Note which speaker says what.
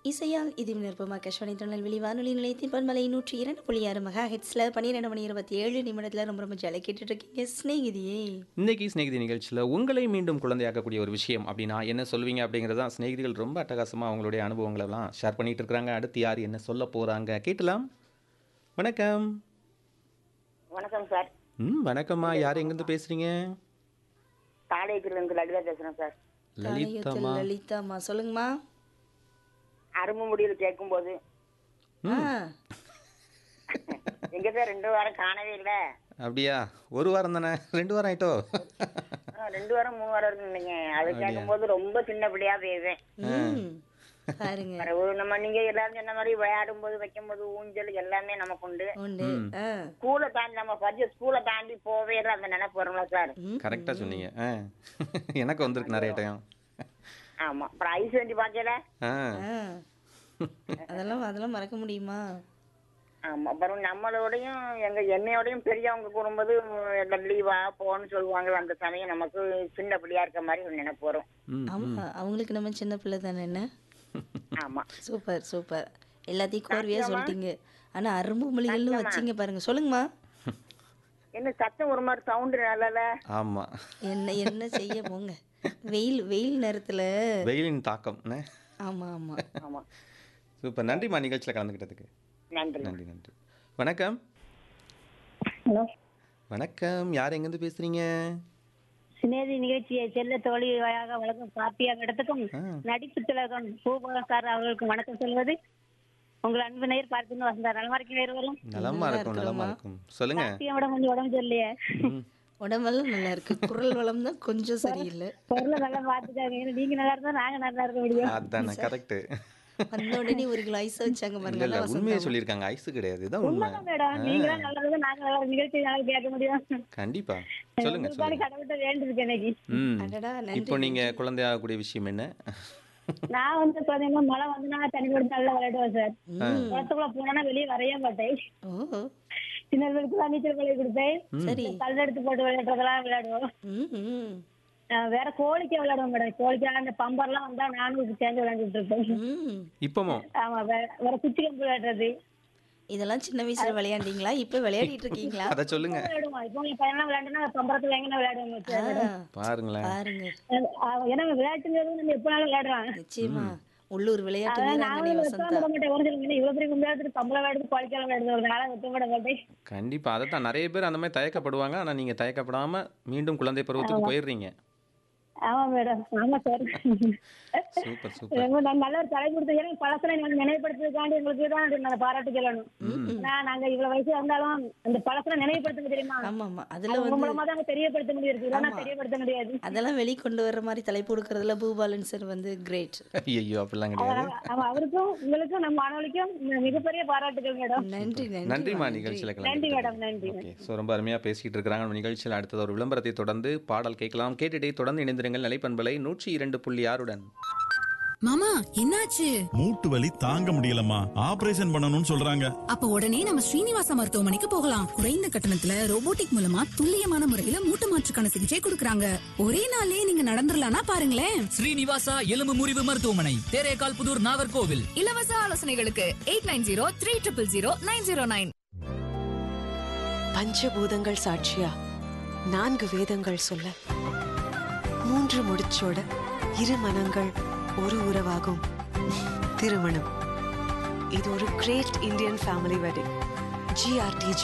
Speaker 1: இசையால் இது நிற்பமா கஷ்மணி திருநெல்வேலி வானொலி நிலையத்தின் பன்மலை நூற்றி இரண்டு புள்ளி ஆறு மெகா ஹெட்ஸில் பன்னிரெண்டு மணி இருபத்தி ஏழு நிமிடத்தில் ரொம்ப ரொம்ப ஜலை கேட்டுட்டு இருக்கீங்க ஸ்நேகிதியே
Speaker 2: இன்னைக்கு ஸ்நேகிதி நிகழ்ச்சியில் உங்களை மீண்டும் குழந்தையாக்கக்கூடிய ஒரு விஷயம் அப்படின்னா என்ன சொல்வீங்க அப்படிங்கிறது தான் ஸ்நேகிதிகள் ரொம்ப அட்டகாசமாக அவங்களுடைய அனுபவங்களெல்லாம் ஷேர் பண்ணிட்டு இருக்கிறாங்க அடுத்து யார் என்ன சொல்ல போகிறாங்க கேட்டலாம் வணக்கம்
Speaker 3: வணக்கம் சார்
Speaker 2: ம் வணக்கம்மா யார் எங்கேருந்து பேசுகிறீங்க
Speaker 3: தாடைக்குலேருந்து லலிதா பேசுகிறேன் சார்
Speaker 1: தானியத்தில்
Speaker 2: லலிதாம்மா
Speaker 1: லலிதாம்மா சொல்லுங்கம்மா
Speaker 3: அரும்பு முடியில் கேட்கும்போது
Speaker 1: ஆ
Speaker 3: எங்க சார் ரெண்டு வாரம் காணவே இல்லை
Speaker 2: அப்படியா ஒரு வாரம் தானே ரெண்டு வாரம் ஆயிட்டோ
Speaker 3: ரெண்டு வாரம் மூணு வாரம் இருக்குங்க அது கேட்கும்போது ரொம்ப சின்ன பிள்ளையா போயிடுவேன்
Speaker 1: ம் பாருங்க
Speaker 3: பிறகு நம்ம நீங்க எல்லாரும் சொன்ன மாதிரி விளையாடும் போது வைக்கும் போது ஊஞ்சல் எல்லாமே நமக்கு உண்டு
Speaker 1: உண்டு ஆ
Speaker 3: ஸ்கூலை தாண்டி நம்ம படிச்ச ஸ்கூலை தாண்டி போவே இல்லை அந்த நினைப்பு வரும்ல சார்
Speaker 2: கரெக்டாக சொன்னீங்க ஆ எனக்கு வந்திருக்கு நிறைய டைம்
Speaker 3: ஆமா அப்புறம் ஐஸ் வண்டி பார்க்கல
Speaker 2: ஆ
Speaker 1: ஆ அதெல்லாம் அதெல்லாம் மறக்க முடியுமா
Speaker 3: ஆமா அப்புறம் நம்மளோடையும் எங்க என்னையோடையும் பெரியவங்க கூறும்போது லீவா போன்னு சொல்லுவாங்க அந்த சமயம் நமக்கு சின்ன பிள்ளையா இருக்க மாதிரி ஒரு நினைப்பு வரும்
Speaker 2: ம்
Speaker 1: ஆமா அவங்களுக்கு நம்ம சின்ன பிள்ளை தானே என்ன
Speaker 3: ஆமா
Speaker 1: சூப்பர் சூப்பர் எல்லாத்தையும் கோர்வையா சொல்லிட்டீங்க ஆனா அரும்பு மொழிகள்னு வச்சீங்க பாருங்க சொல்லுங்கம்மா
Speaker 3: என்ன சத்தம் ஒரு மாதிரி சவுண்டு நல்லல
Speaker 2: ஆமாம்
Speaker 1: என்ன என்ன செய்ய போங்க வெயில் வெயில் நேரத்துல
Speaker 2: வெயிலின் தாக்கம் என்ன
Speaker 1: ஆமா ஆமா
Speaker 3: ஆமா
Speaker 2: சூப்பர் நன்றிம்மா நிகழ்ச்சியில் கலந்துக்கிட்டதுக்கு
Speaker 3: நன்றி
Speaker 2: நன்றி நன்றி வணக்கம்
Speaker 4: ஹலோ
Speaker 2: வணக்கம் யார் எங்கேருந்து பேசுகிறீங்க
Speaker 4: சினேதி நிகழ்ச்சியை செல்ல தோழியாக வழங்கும் காப்பியாக இடத்துக்கும்
Speaker 2: ஆ.
Speaker 4: நடிப்பு திலகம் பூபகன் சார் அவர்களுக்கு வணக்கம் சொல்வது உங்கள் அன்பு நேர் பார்த்துன்னு வந்தார் நலமா இருக்கீங்க இருவரும்
Speaker 2: நலமா இருக்கும் நலமா இருக்கும் சொல்லுங்க
Speaker 4: காப்பியோட கொஞ்சம் உடம்பு சரியில்லையே
Speaker 2: ம்.
Speaker 1: உடம்பெல்லாம் நல்லா இருக்கு குரல் வளம் தான் கொஞ்சம் சரியில்லை
Speaker 4: பொருளை நல்லா பார்த்துக்காங்க ஏன்னா நீங்க நல்லா இருந்தா நாங்க நல்லா இருக்க முடியும்
Speaker 2: அதானே கரெக்ட்
Speaker 1: வந்த உடனே ஒரு கிலோ ஐஸ் வச்சாங்க
Speaker 2: இல்ல
Speaker 1: பாருங்க
Speaker 2: இல்ல
Speaker 1: நல்லா
Speaker 2: உண்மையை
Speaker 1: வசந்தம்.
Speaker 2: சொல்லியிருக்காங்க ஐஸ் கிடையாது இதான் உண்மை
Speaker 4: உண்மைதான் மேடம் நீங்க நல்லா இருந்தா நாங்க நல்லா இருக்க நிகழ்ச்சி நல்லா கேட்க முடியும்
Speaker 2: கண்டிப்பா சொல்லுங்க
Speaker 4: உங்களுக்கான
Speaker 2: சொல்லுங்க
Speaker 4: கடவுள்கிட்ட வேண்டியிருக்கு இன்னைக்கு
Speaker 2: ம்
Speaker 1: அடடா
Speaker 2: இப்போ
Speaker 1: நன்றி
Speaker 2: நீங்க குழந்தையாகக்கூடிய விஷயம் என்ன
Speaker 4: நான் வந்து பாத்தீங்கன்னா மழை வந்து நான் தண்ணி கொடுத்து நல்லா விளையாடுவேன் சார்
Speaker 1: ம்.
Speaker 4: குளத்துக்குள்ள போனா வெளியே வரைய மாட்டேன்
Speaker 1: ஓ
Speaker 4: சின்ன பிள்ளைக்கு நீச்சல் பழகி கொடுப்பேன்
Speaker 1: சரி
Speaker 4: கல் எடுத்து போட்டு விளையாடுறதெல்லாம் விளையாடுவோம்
Speaker 1: ம் ம்
Speaker 4: அஹ் வேற கோழிக்கு விளையாடுவோம் மேடம் கோழிக்கு அந்த பம்பர்லாம் வந்தா நானும் சேர்ந்து விளையாண்டுட்டு இருப்பேன்
Speaker 1: ம்
Speaker 2: இப்பமோ
Speaker 4: ஆமா வேற வேற குச்சி கம்பு விளையாடுறது
Speaker 1: இதெல்லாம் சின்ன வயசுல விளையாண்டீங்களா இப்ப விளையாடிட்டு இருக்கீங்களா
Speaker 2: அத சொல்லுங்க
Speaker 4: விளையாடுவோம் இப்போ என் பையன்லாம் விளையாண்டுனா பம்பரத்துல எங்கன்னா விளையாடுவோம்
Speaker 1: ஆ,
Speaker 2: பாருங்களேன்
Speaker 1: பாருங்க
Speaker 4: ஏன்னா விளையாட்டுங்கிறது நம்ம எப்பனாலும் விளையாடுறான்
Speaker 1: நிச்சயமா உள்ளூர் விளையாட்டு
Speaker 4: அதான்
Speaker 1: வீராங்கனை
Speaker 4: நானும்
Speaker 1: வசந்தா
Speaker 4: விட மாட்டேன் ஒரு சில இவ்வளவு பெரிய விளையாடுறது பம்பளம் விளையாடுறது கோழிக்காலம் விளையாடுறது ஒரு நாளா விட்டு விட மாட்டேன்
Speaker 2: கண்டிப்பா அதைத்தான் நிறைய பேர் அந்த மாதிரி தயக்கப்படுவாங்க ஆனா நீங்க தயக்கப்படாம மீண்டும் குழந்தை பருவத்துக்கு போயிடுறீங்க
Speaker 4: ஆமா மேடம் ஆமா சார்
Speaker 2: சூப்பர் சூப்பர்
Speaker 4: ரொம்ப ந- நல்ல ஒரு தலை கொடுத்து ஏன்னா பழசனை நாங்க நினைவுபடுத்துறதுக்காண்டி எங்களுக்கு தான் அது நாங்க பாராட்டு சொல்லணும் ஏன்னா நாங்க இவ்வளவு வயசு இருந்தாலும் அந்த பழசனை நினைவுபடுத்த தெரியுமா
Speaker 1: ஆமா ஆமா அதுல
Speaker 4: அது உங்க
Speaker 1: வந்து
Speaker 4: மூலமா தான் தெரியப்படுத்த முடியும் இல்லைன்னா
Speaker 1: ஆமா.
Speaker 4: தெரியப்படுத்த முடியாது
Speaker 1: அதெல்லாம் வெளிக்கொண்டு வர்ற மாதிரி தலைப்பு கொடுக்கறதுல பூபாலன் சார் வந்து கிரேட்
Speaker 2: ஐயோ அப்படிலாம் கிடையாது
Speaker 4: அதனால அவ- அவருக்கும் உங்களுக்கும் நம்ம மாணவர்களுக்கும் மிகப்பெரிய பாராட்டுகள் மேடம்
Speaker 1: நன்றி நன்றி
Speaker 2: நன்றிமா நிகழ்ச்சியில
Speaker 4: நன்றி
Speaker 2: கலந்து
Speaker 4: மேடம் நன்றி
Speaker 2: ஓகே ஸோ ரொம்ப அருமையாக பேசிக்கிட்டு இருக்கிறாங்க நம்ம நிகழ்ச்சியில் அடுத்தது ஒரு விளம்பரத்தை தொடர்ந்து பாடல் கேட்கலாம் கேட்டுட்டே தொடர்ந்து இணைந்திருங்கள் நிலைப்பண்பலை நூற்றி இரண்டு புள்ளி ஆறுடன்
Speaker 5: மாமா என்னாச்சு
Speaker 6: மூட்டு வலி தாங்க முடியலம்மா ஆபரேஷன் பண்ணணும்னு சொல்றாங்க
Speaker 5: அப்ப உடனே நம்ம ஸ்ரீனிவாச மருத்துவமனைக்கு போகலாம் குறைந்த கட்டணத்துல ரோபோட்டிக் மூலமா துல்லியமான முறையில மூட்டு மாற்றுக்கான சிகிச்சை கொடுக்கறாங்க ஒரே நாளே நீங்க நடந்துடலாம்னா பாருங்களேன்
Speaker 7: ஸ்ரீனிவாசா எலும்பு முறிவு மருத்துவமனை தேரேகால் புதூர் நாகர்கோவில்
Speaker 8: இலவச ஆலோசனைகளுக்கு eight nine zero three triple zero nine zero nine
Speaker 9: பஞ்சபூதங்கள் சாட்சியா நான்கு வேதங்கள் சொல்ல மூன்று முடிச்சோட இரு மனங்கள் ஒரு உறவாகும் திருமணம் இது ஒரு great Indian family wedding GRT